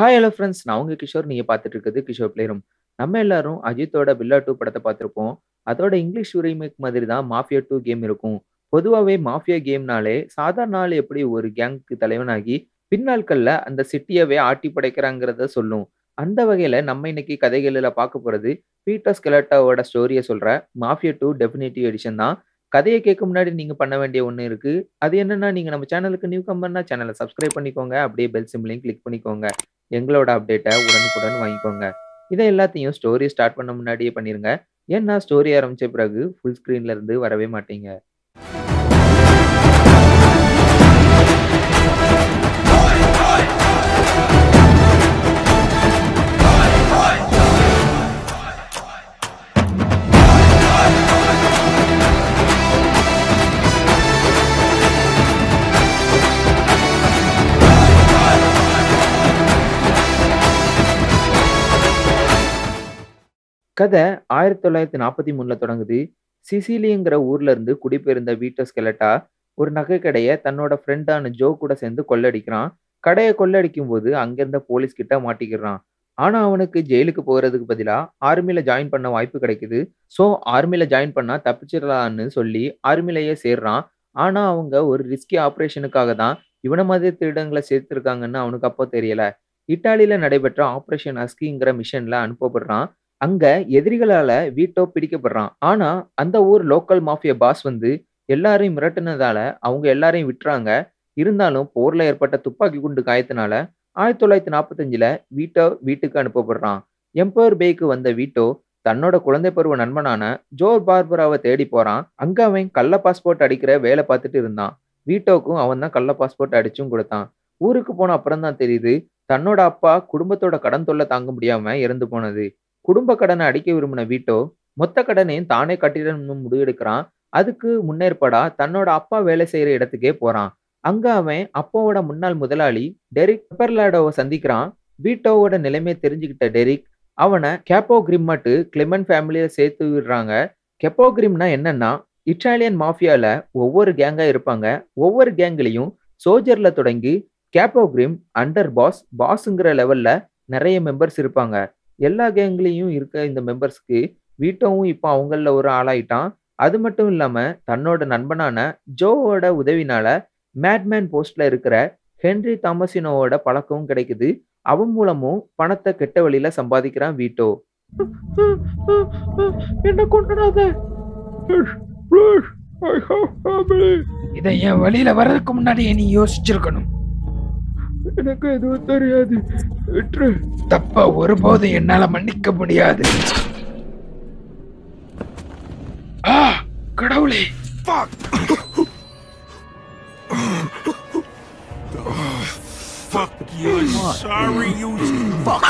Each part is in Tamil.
ஹாய் ஹலோ ஃப்ரெண்ட்ஸ் நான் உங்க கிஷோர். நீங்க பார்த்துட்டு இருக்கிறது கிஷோர் பிளே ரூம். நம்ம எல்லாரும் அஜித்தோட பில்லா 2 படத்த பார்த்திருப்போம். அதோட இங்கிலீஷ் ரீமேக் மாதிரி தான் மாஃபியா 2 கேம் இருக்கும். பொதுவாவே மாஃபியா கேம்னாலே சாதாரண ஆள் எப்படி ஒரு கேங்க்கு தலைவனாகி பின்னாட்கள்ல அந்த சிட்டியவே ஆட்டி படைக்கிறாங்கிறத சொல்லும். அந்த வகையில நம்ம இன்னைக்கு கதைகள்ல பார்க்க போறது பீட்டர் ஸ்கெலட்டாவோட ஸ்டோரிய சொல்ற மாஃபியா 2 டெஃபினிட்டிவ் எடிஷன் தான். கதைய கேட்க முன்னாடி நீங்க பண்ண வேண்டிய ஒண்ணு இருக்கு. அது என்னன்னா நீங்க நம்ம சேனலுக்கு நியூ கமர்னா சேனல சப்ஸ்கிரைப் பண்ணிக்கோங்க. அப்படியே பெல் சிம்பலையும் கிளிக் பண்ணிக்கோங்க. எங்களோட அப்டேட்ட உடனுக்குடன் வாங்கிக்கோங்க. இத எல்லாத்தையும் ஸ்டோரி ஸ்டார்ட் பண்ண முன்னாடியே பண்ணிருங்க. ஏன்னா ஸ்டோரி ஆரம்பிச்ச பிறகு ஃபுல் ஸ்கிரீன்ல இருந்து வரவே மாட்டீங்க. கதை 1943ல தொடங்குது. சிசிலிங்கிற ஊர்ல இருந்து குடிபெயர்ந்த பீட்டர் ஸ்கெலட்டா ஒரு நகைக்கடைய தன்னோட ஃப்ரெண்டான ஜோ கூட சேர்ந்து கொள்ளையடிக்கிறான். கடைய கொள்ளையடிக்கும்போது அங்கிருந்த போலீஸ் கிட்ட மாட்டிக்கிறான். ஆனா அவனுக்கு ஜெயிலுக்கு போறதுக்கு பதிலா ஆர்மில ஜாயின் பண்ண வாய்ப்பு கிடைக்குது. சோ ஆர்மில ஜாயின் பண்ணா தப்பிச்சிடலான்னு சொல்லி ஆர்மிலயே சேர்றான். ஆனா அவங்க ஒரு ரிஸ்கி ஆபரேஷனுக்காக தான் இவன மாதிரி திருடங்கள சேர்த்திருக்காங்கன்னு அவனுக்கு அப்போ தெரியல. இத்தாலியில நடைபெற்ற ஆபரேஷன் ஹஸ்கிங்கிற மிஷன்ல அனுப்பப்படுறான். அங்க எதிரிகளால வீட்டோ பிடிக்கப்படுறான். ஆனா அந்த ஊர் லோக்கல் மாஃபியா பாஸ் வந்து எல்லாரையும் மிரட்டுனதால அவங்க எல்லாரையும் விட்டுறாங்க. இருந்தாலும் போர்ல ஏற்பட்ட துப்பாக்கி குண்டு காயத்தினால 1945ல வீட்டோ வீட்டுக்கு அனுப்பப்படுறான். எம்பயர் பேக்கு வந்த வீட்டோ தன்னோட குழந்தை பருவ நண்பனான ஜோ பார்பராவ தேடி போறான். அங்க அவன் கள்ள பாஸ்போர்ட் அடிக்கிற வேலை பார்த்துட்டு இருந்தான். வீட்டோக்கும் அவன் தான் கள்ள பாஸ்போர்ட் அடிச்சும் கொடுத்தான். ஊருக்கு போன அப்புறம் தான் தெரியுது தன்னோட அப்பா குடும்பத்தோட கடன் தொல்லை தாங்க முடியாம இறந்து போனது. குடும்ப கடனை அடிக்க விரும்பின வீட்டோ மொத்த கடனையும் தானே கட்டிடணும்னு முடிவெடுக்கிறான். அதுக்கு முன்னேற்பாடா தன்னோட அப்பா வேலை செய்யற இடத்துக்கே போறான். அங்க அவன் அப்பாவோட முன்னாள் முதலாளி டெரிக் பெப்பர்லாடோவ சந்திக்கிறான். வீட்டோவோட நிலைமைய தெரிஞ்சுக்கிட்ட டெரிக் அவன கேப்போ கிரிம்மட்டு கிளெமெண்ட் ஃபேமிலியில சேர்த்து விடுறாங்க. கெப்போ கிரிம்னா என்னன்னா இட்டாலியன் மாஃபியால ஒவ்வொரு கேங்கா இருப்பாங்க. ஒவ்வொரு கேங்லயும் சோல்ஜர்ல தொடங்கி கேப்போ கிரிம், அண்டர் பாஸ், பாஸ்ங்கிற லெவல்ல நிறைய மெம்பர்ஸ் இருப்பாங்க. எல்லா கேங்லயும் இருக்க இந்த மெம்பர்ஸ்க்கு வீட்டோவும் இப்போ அவங்கள்ல ஒரு ஆளாயிட்டான். அது மட்டும் இல்லாம தன்னோட நண்பனான ஜோவோட உதவினால மேட்மேன் போஸ்ட்ல இருக்கிற ஹென்றி தாமசினோவோட பழக்கமும் கிடைக்குது. அவன் மூலமும் பணத்த கெட்ட வழியில சம்பாதிக்கிறான் வீட்டோ. என்ன கொன்னுடாத ப்ளீஸ் ஐ ஹேவ் ஃபேமிலி இதை என் வழியில வர்றதுக்கு முன்னாடியே நீ யோசிச்சிருக்கணும் எனக்கு எதுவும் தெரியாது விட்டுரு தப்ப ஒருபோதும் என்னால மன்னிக்க முடியாது ஆ கடவுளே Fuck you. Sorry, you. Fuck.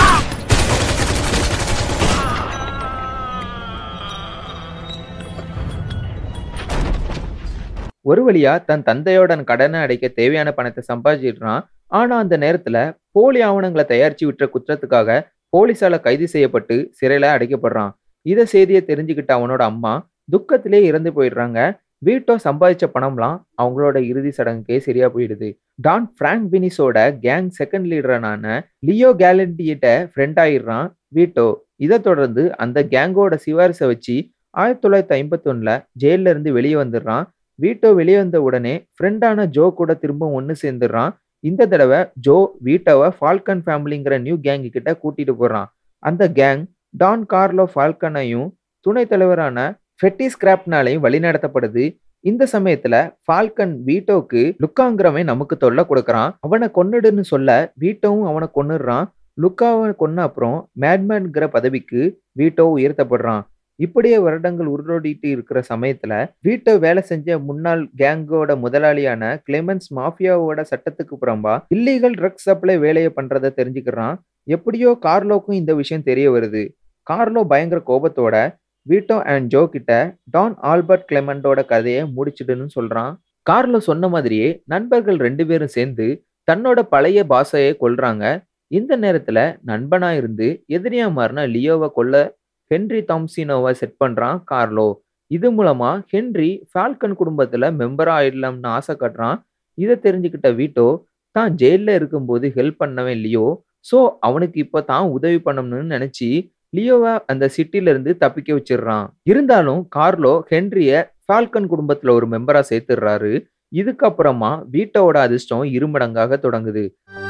ஒரு வழியா தன் தந்தையோட கடனை அடைக்க தேவையான பணத்தை சம்பாதிச்சிடுறான். ஆனா அந்த நேரத்துல போலி ஆவணங்களை தயாரிச்சு விற்ற குற்றத்துக்காக போலீசால கைது செய்யப்பட்டு சிறையில அடைக்கப்படுறான். இத செய்திய தெரிஞ்சுக்கிட்ட அவனோட அம்மா துக்கத்திலே இறந்து போயிடுறாங்க. வீட்டோ சம்பாதிச்ச பணம்லாம் அவங்களோட இறுதி சடங்குக்கே சரியா போயிடுது. டான் பிராங்க் பினிஸோட கேங் செகண்ட் லீடரான லியோ கேலண்டியிட்ட ஃப்ரெண்ட் ஆயிடுறான் வீட்டோ. இத தொடர்ந்து அந்த கேங்கோட சிபாரிசை வச்சு 1951ல ஜெயில்ல இருந்து வெளியே வந்துடுறான். வீட்டோ வெளியே வந்த உடனே ஃப்ரெண்டான ஜோ கூட திரும்பவும் ஒண்ணு சேர்ந்துடுறான். இந்த தடவை ஜோ வீட்டோவ ஃபால்கன் ஃபேமிலிங்கிற நியூ கேங் கிட்ட கூட்டிட்டு போறான். அந்த கேங் டான் கார்லோ ஃபால்கனையும் துணை தலைவரான ஃபெட்டி ஸ்கிராப்னாலையும் வழிநடத்தப்படுது. இந்த சமயத்துல ஃபால்கன் வீட்டோக்கு லுக்காங்கிறவன் நமக்கு தொல்லை கொடுக்கறான். அவனை கொன்னுடுன்னு சொல்ல வீட்டோவும் அவனை கொன்னுடுறான். லுக்காவை கொன்ன அப்புறம் மேட்மேன்ங்கிற பதவிக்கு வீட்டோ உயர்த்தப்படுறான். இப்படியே வருடங்கள் உருண்டோடிட்டு இருக்கிற சமயத்துல வீட்டோ வேலை செஞ்ச முன்னாள் கேங்கோட முதலாளியான கிளெமென்ஸ் மாஃபியாவோட சட்டத்துக்கு புறம்பா இல்லீகல் ட்ரக்ஸ் சப்ளை வேலைய பண்றத தெரிஞ்சுக்கிறான். எப்படியோ கார்லோக்கும் இந்த விஷயம் தெரிய வருது. கார்லோ பயங்கர கோபத்தோட வீட்டோ அண்ட் ஜோ கிட்ட டான் ஆல்பர்ட் கிளெமெண்டோட கதைய முடிச்சிடுன்னு சொல்றான். கார்லோ சொன்ன மாதிரியே நண்பர்கள் ரெண்டு பேரும் சேர்ந்து தன்னோட பழைய பாஸையே கொல்றாங்க. இந்த நேரத்துல நண்பனா இருந்து எதிரியா மாறின லியோவை கொல்ல ஹென்றி தாம்சினோவை செட் பண்றான் கார்லோ. இது மூலமா ஹென்றி ஃபால்கன் குடும்பத்துல மெம்பரா ஆயிடலாம்னு ஆசை காட்டுறான். இத தெரிஞ்சுக்கிட்ட வீட்டோ தான் ஜெயில்ல இருக்கும்போது ஹெல்ப் பண்ணவன் லியோ ஸோ அவனுக்கு இப்போ தான் உதவி பண்ணணும்னு நினைச்சு லியோவை அந்த சிட்டில இருந்து தப்பிக்க வச்சிடுறான் இருந்தாலும் கார்லோ ஹென்ரிய ஃபால்கன் குடும்பத்துல ஒரு மெம்பரா சேர்த்துடுறாரு இதுக்கப்புறமா வீட்டோட அதிர்ஷ்டம் இருமடங்காக தொடங்குது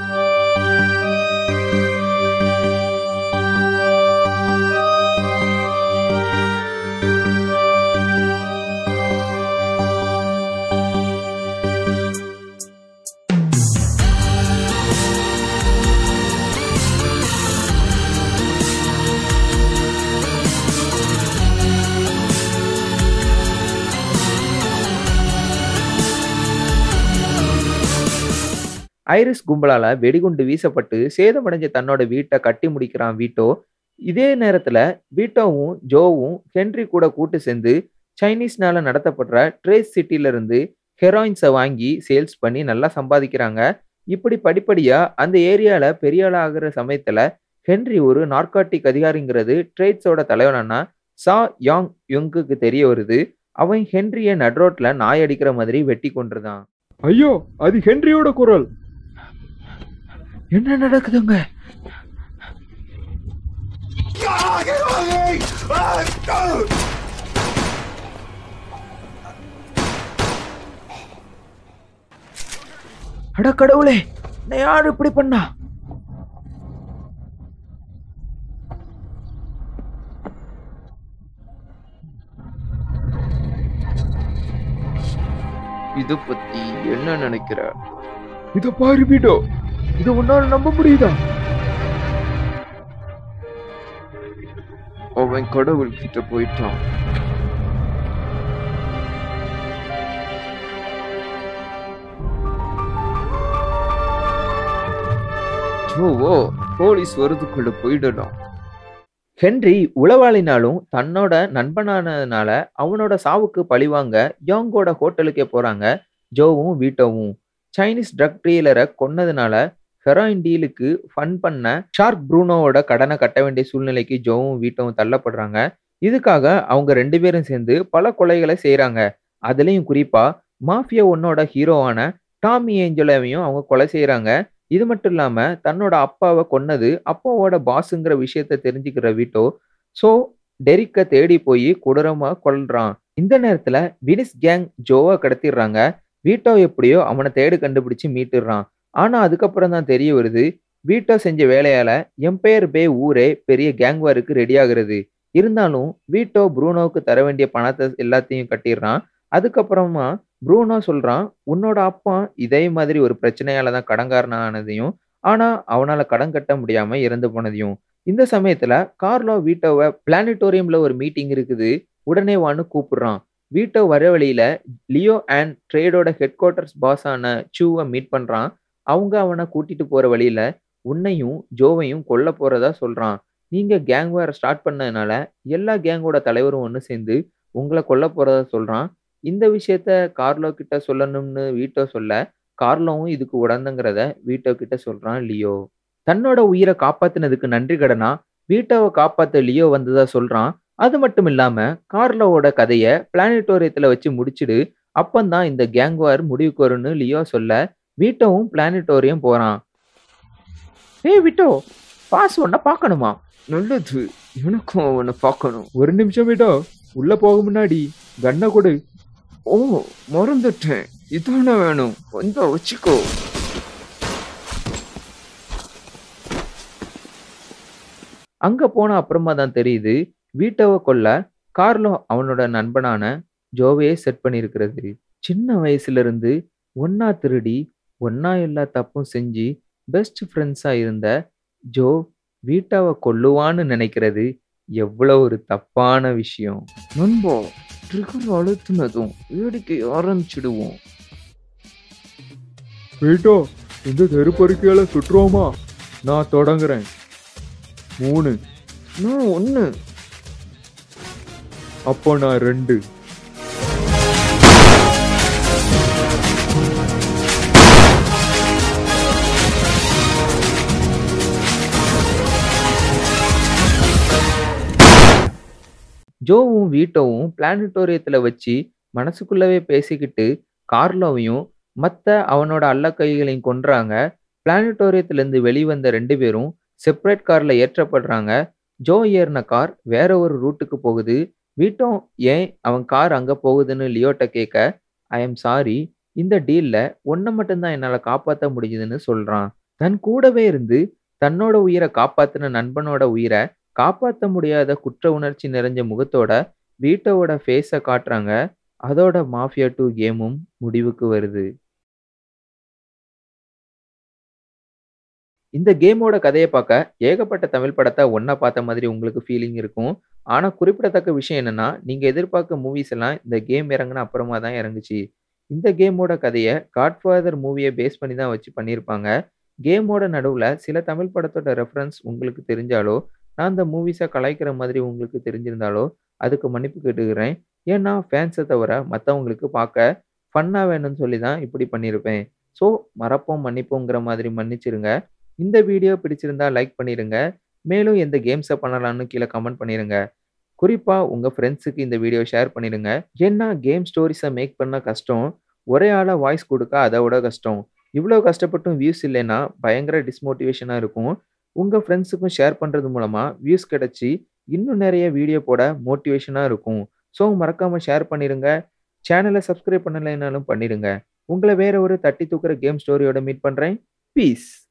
ஐரிஸ் கும்பலால வெடிகுண்டு வீசப்பட்டு சேதமடைஞ்ச தன்னோட வீட்டை கட்டி முடிக்கிறான் வீட்டோ இதே நேரத்துல வீட்டோவும் ஜோவும் ஹென்றி கூட கூட்டு சேர்ந்து சைனீஸ்னால நடத்தப்படுற ட்ரேஸ் சிட்டில இருந்து ஹெராயின்ஸை வாங்கி சேல்ஸ் பண்ணி நல்லா சம்பாதிக்கிறாங்க இப்படி படிப்படியா அந்த ஏரியால பெரிய ஆள் ஆகுற சமயத்துல ஹென்றி ஒரு நார்காட்டிக் அதிகாரிங்கிறது ட்ரேட்ஸோட தலைவனானா சா யாங் யுங்குக்கு தெரிய வருது அவன் ஹென்ரிய நட்ரோட்ல நாய் அடிக்கிற மாதிரி வெட்டி கொண்டிருந்தான் ஐயோ அது ஹென்ரியோட குரல் என்ன நடக்குதுங்க Ah, get on me! Ah, ah! அட கடவுளே நான் யார் இப்படி பண்ணா இத பத்தி என்ன நினைக்கிற இத பாரு வீடோ இது உன்னால நம்ப முடியுதா அவன் கடவுள் கிட்ட போயிட்டான் ஜோவோ போலீஸ் வரதுக்குள்ள போயிடலாம் ஹென்றி உளவாளினாலும் தன்னோட நண்பனானதுனால அவனோட சாவுக்கு பழிவாங்க யாங்கோட ஹோட்டலுக்கே போறாங்க ஜோவும் வீட்டோவும் சைனீஸ் ட்ரக் டீலரை கொன்னதுனால ஹெராயின் டீலுக்கு ஃபன் பண்ண ஷார்க் ப்ரூனோவோட கடனை கட்ட வேண்டிய சூழ்நிலைக்கு ஜோவும் வீட்டவும் தள்ளப்படுறாங்க இதுக்காக அவங்க ரெண்டு பேரும் சேர்ந்து பல கொலைகளை செய்றாங்க அதுலயும் குறிப்பா மாஃபியா ஒன்னோட ஹீரோவான டாமி ஏஞ்சலாவையும் அவங்க கொலை செய்றாங்க இது மட்டும் இல்லாம தன்னோட அப்பாவை கொன்னது அப்பாவோட பாஸுங்கிற விஷயத்த தெரிஞ்சுக்கிற வீட்டோ ஸோ டெரிக்கை தேடி போய் கொடூரமா கொல்றான் இந்த நேரத்துல வினிஸ் கேங் ஜோவை கடத்திடுறாங்க வீட்டோ எப்படியோ அவனை தேடி கண்டுபிடிச்சு மீட்டுடுறான் ஆனா அதுக்கப்புறம் தான் தெரிய வருது வீட்டோ செஞ்ச வேலையால எம்பையர் பே ஊரே பெரிய கேங் வாருக்கு ரெடி ஆகுறது இருந்தாலும் வீட்டோ ப்ரூனோவுக்கு தர வேண்டிய பணத்தை எல்லாத்தையும் கட்டிடுறான் அதுக்கப்புறமா ப்ரூனோ சொல்றான் உன்னோட அப்பா இதே மாதிரி ஒரு பிரச்சனையால தான் கடன்காரன் ஆனதையும் ஆனா அவனால கடன் கட்ட முடியாம இறந்து போனதையும் இந்த சமயத்துல கார்லோ வீட்டோவை பிளானட்டோரியம்ல ஒரு மீட்டிங் இருக்குது உடனே வான்னு கூப்பிடுறான் வீட்டோ வர வழியில லியோ அண்ட் ட்ரேடோட ஹெட் குவார்ட்டர்ஸ் பாஸான சூவை மீட் பண்றான் அவங்க அவனை கூட்டிட்டு போற வழியில உன்னையும் ஜோவையும் கொல்ல போறதா சொல்றான் நீங்க கேங் வார ஸ்டார்ட் பண்ணதுனால எல்லா கேங்கோட தலைவரும் ஒன்று சேர்ந்து உங்களை கொல்ல போறதா சொல்றான் இந்த விஷயத்த கார்லோ கிட்ட சொல்லணும்னு வீட்டோ சொல்ல கார்லோவும் இதுக்கு உடந்துங்கிறத வீட்டோ கிட்ட சொல்றான் லியோ தன்னோட உயிரை காப்பாத்தினதுக்கு நன்றி கடனா வீட்டோவை காப்பாத்த லியோ வந்ததா சொல்றான் அது மட்டும் இல்லாம கார்லோவோட கதைய பிளானட்டோரியத்துல வச்சு முடிச்சிடு அப்பந்தான் இந்த கேங் வார் முடிவுக்கு வரும்னு லியோ சொல்ல வீட்டோவும் பிளானட்டோரியம் போறான் ஏய் விட்டோ பாஸ் ஒன்ன பார்க்கணுமா நல்லது எனக்கும் அவனை பார்க்கணும் ஒரு நிமிஷம் வீடோ உள்ள போக முன்னாடி கண்ணை கொடு ஓ மறந்துட்டேன் இதான வேணும் கொஞ்சம் வச்சுக்கோ அங்க போன அப்புறமா தான் தெரியுது வீட்டோவை கொல்ல கார்லோ அவனோட நண்பனான ஜோவையே செட் பண்ணியிருக்கிறது சின்ன வயசுல இருந்து ஒன்னா திருடி ஒன்னா எல்லா தப்பும் செஞ்சு பெஸ்ட் ஃப்ரெண்ட்ஸா இருந்த ஜோ வீட்டாவை கொல்லுவான்னு நினைக்கிறது எவ்வளவு ஒரு தப்பான விஷயம் நண்பா ட்ரிகர் அழுத்துனதும் வேடிக்கை ஆரம்பிச்சிடுவோம் வீட்டோ இந்த தெருப்பொறுக்கையால சுற்றுவோமா நான் தொடங்குறேன் மூணு நான் ஒண்ணு அப்போ நான் ரெண்டு ஜோவும் வீட்டோவும் பிளானட்டோரியத்துல வச்சு மனசுக்குள்ளவே பேசிக்கிட்டு கார்லோவையும் மத்த அவனோட அல்ல கைகளையும் கொன்றாங்க பிளானட்டோரியத்திலிருந்து வெளிவந்த ரெண்டு பேரும் செப்பரேட் கார்ல ஏற்றப்படுறாங்க ஜோ ஏறின கார் வேற ஒரு ரூட்டுக்கு போகுது வீட்டோ ஏன் அவன் கார் அங்க போகுதுன்னு லியோட்ட கேட்க ஐ எம் சாரி இந்த டீல்ல ஒன்றை மட்டும்தான் என்னால் காப்பாற்ற முடியுதுன்னு சொல்றான் தன் கூடவே இருந்து தன்னோட உயிரை காப்பாத்தின நண்பனோட உயிரை காப்பாற்ற முடியாத குற்ற உணர்ச்சி நிறைஞ்ச முகத்தோட வீட்டோவோட ஃபேஸை காட்டுறாங்க அதோட மாஃபியா டூ கேமும் முடிவுக்கு வருது இந்த கேமோட கதையை பார்க்க ஏகப்பட்ட தமிழ் படத்தை ஒன்றா பார்த்த மாதிரி உங்களுக்கு ஃபீலிங் இருக்கும் ஆனால் குறிப்பிடத்தக்க விஷயம் என்னன்னா நீங்கள் எதிர்பார்க்க மூவிஸ் எல்லாம் இந்த கேம் இறங்கின அப்புறமா தான் இறங்குச்சு இந்த கேமோட கதையை காட்ஃபாதர் மூவியை பேஸ் பண்ணி தான் வச்சு பண்ணியிருப்பாங்க கேமோட நடுவில் சில தமிழ் படத்தோட ரெஃபரன்ஸ் உங்களுக்கு தெரிஞ்சாலோ நான் அந்த மூவிஸை கலாய்க்கிற மாதிரி உங்களுக்கு தெரிஞ்சிருந்தாலோ அதுக்கு மன்னிப்பு கேட்டுக்கிறேன் ஏன்னா ஃபேன்ஸை தவிர மற்றவங்களுக்கு பார்க்க ஃபன்னாக வேணும்னு சொல்லி தான் இப்படி பண்ணியிருப்பேன் ஸோ மறப்போம் மன்னிப்போங்கிற மாதிரி மன்னிச்சிருங்க இந்த வீடியோ பிடிச்சிருந்தா லைக் பண்ணிடுங்க மேலும் எந்த கேம்ஸை பண்ணலாம்னு கீழே கமெண்ட் பண்ணிடுங்க குறிப்பாக உங்கள் ஃப்ரெண்ட்ஸுக்கு இந்த வீடியோ ஷேர் பண்ணிடுங்க ஏன்னா கேம் ஸ்டோரிஸை மேக் பண்ண கஷ்டம் ஒரே ஆளாக வாய்ஸ் கொடுக்க அதை விட கஷ்டம் இவ்வளோ கஷ்டப்பட்டும் வியூஸ் இல்லைன்னா பயங்கர டிஸ்மோட்டிவேஷனாக இருக்கும் உங்கள் ஃப்ரெண்ட்ஸுக்கும் ஷேர் பண்ணுறது மூலமாக வியூஸ் கிடச்சி இன்னும் நிறைய வீடியோ போட மோட்டிவேஷனாக இருக்கும் ஸோ மறக்காமல் ஷேர் பண்ணிடுங்க சேனலை சப்ஸ்கிரைப் பண்ணலைனாலும் பண்ணிடுங்க உங்களை வேற ஒரு தட்டி தூக்குற கேம் ஸ்டோரியோட மீட் பண்ணுறேன் பீஸ்